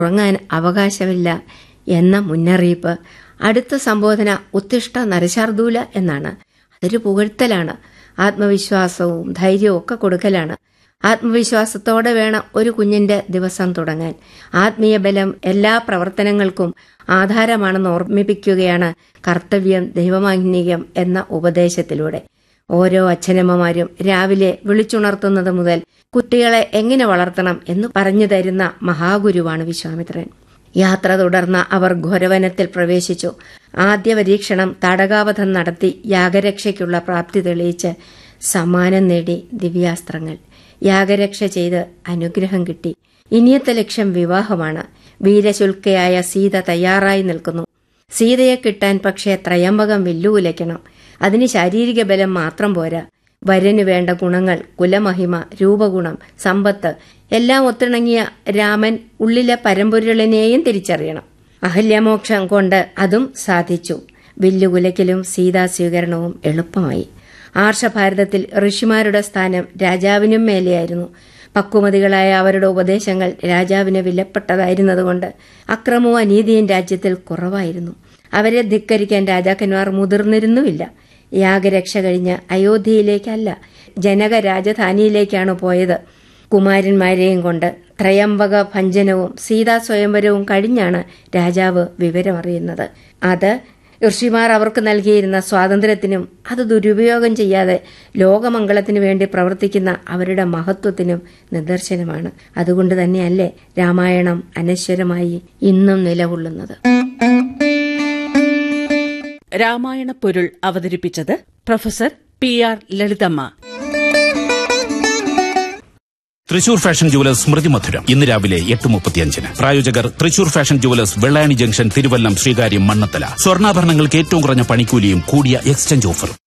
ഉറങ്ങാൻ അവകാശമില്ല എന്ന മുന്നറിയിപ്പ് അടുത്ത സംബോധന ഉത്തിഷ്ട നരശാർദൂല എന്നാണ് അതൊരു പുകഴ്ത്തലാണ് ആത്മവിശ്വാസവും ധൈര്യവും ഒക്കെ കൊടുക്കലാണ് ആത്മവിശ്വാസത്തോടെ വേണം ഒരു കുഞ്ഞിന്റെ ദിവസം തുടങ്ങാൻ ആത്മീയ ബലം എല്ലാ പ്രവർത്തനങ്ങൾക്കും ആധാരമാണെന്ന് ഓർമ്മിപ്പിക്കുകയാണ് കർത്തവ്യം ദൈവമാഗ്നികം എന്ന ഉപദേശത്തിലൂടെ ഓരോ അച്ഛനമ്മമാരും രാവിലെ വിളിച്ചുണർത്തുന്നത് മുതൽ കുട്ടികളെ എങ്ങനെ വളർത്തണം എന്ന് പറഞ്ഞു തരുന്ന മഹാഗുരുവാണ് വിശ്വാമിത്രൻ യാത്ര തുടർന്ന അവർ ഘോരവനത്തിൽ പ്രവേശിച്ചു ആദ്യ പരീക്ഷണം തടകാവധം നടത്തി യാഗരക്ഷയ്ക്കുള്ള പ്രാപ്തി തെളിയിച്ച് സമ്മാനം നേടി ദിവ്യാസ്ത്രങ്ങൾ യാഗരക്ഷ ചെയ്ത് അനുഗ്രഹം കിട്ടി ഇനിയത്തെ ലക്ഷ്യം വിവാഹമാണ് വീരശുൽക്കയായ സീത തയ്യാറായി നിൽക്കുന്നു സീതയെ കിട്ടാൻ പക്ഷേ ത്രയംബകം വെല്ലുവിലയ്ക്കണം അതിന് ശാരീരിക ബലം മാത്രം പോരാ വരനു വേണ്ട ഗുണങ്ങൾ കുലമഹിമ രൂപഗുണം സമ്പത്ത് എല്ലാം ഒത്തിണങ്ങിയ രാമൻ ഉള്ളിലെ പരമ്പൊരുളിനെയും തിരിച്ചറിയണം അഹല്യമോക്ഷം കൊണ്ട് അതും സാധിച്ചു വില്ലുകുലയ്ക്കലും സീതാസ്വീകരണവും എളുപ്പമായി ആർഷഭാരതത്തിൽ ഋഷിമാരുടെ സ്ഥാനം രാജാവിനും മേലെയായിരുന്നു പക്വമതികളായ അവരുടെ ഉപദേശങ്ങൾ രാജാവിന് വിലപ്പെട്ടതായിരുന്നതുകൊണ്ട് അക്രമവും അനീതിയും രാജ്യത്തിൽ കുറവായിരുന്നു അവരെ ധിക്കരിക്കാൻ രാജാക്കന്മാർ മുതിർന്നിരുന്നുമില്ല യാഗരക്ഷ കഴിഞ്ഞ് അയോധ്യയിലേക്കല്ല ജനക രാജധാനിയിലേക്കാണ് പോയത് കുമാരന്മാരെയും കൊണ്ട് ത്രയംബക ഭഞ്ജനവും സീതാ സ്വയംവരവും കഴിഞ്ഞാണ് രാജാവ് വിവരമറിയുന്നത് അത് ഋഷിമാർ അവർക്ക് നൽകിയിരുന്ന സ്വാതന്ത്ര്യത്തിനും അത് ദുരുപയോഗം ചെയ്യാതെ ലോകമംഗളത്തിനു വേണ്ടി പ്രവർത്തിക്കുന്ന അവരുടെ മഹത്വത്തിനും നിദർശനമാണ് അതുകൊണ്ട് തന്നെയല്ലേ രാമായണം അനശ്വരമായി ഇന്നും നിലകൊള്ളുന്നത് രാമായണ പൊരുൾ അവതരിപ്പിച്ചത് professor P R Lalithamma Thrissur fashion jewellers സ്മൃതി മധുരം ഇന്ന് രാവിലെ എട്ട് മുപ്പത്തിയഞ്ചിന് പ്രായോജകർ Thrissur fashion jewellers Vellayani junction Thiruvallam Sreekaryam Mannathala സ്വർണ്ണാഭരണങ്ങൾക്ക് ഏറ്റവും കുറഞ്ഞ പണിക്കൂലിയും കൂടിയ എക്സ്ചേഞ്ച് ഓഫറും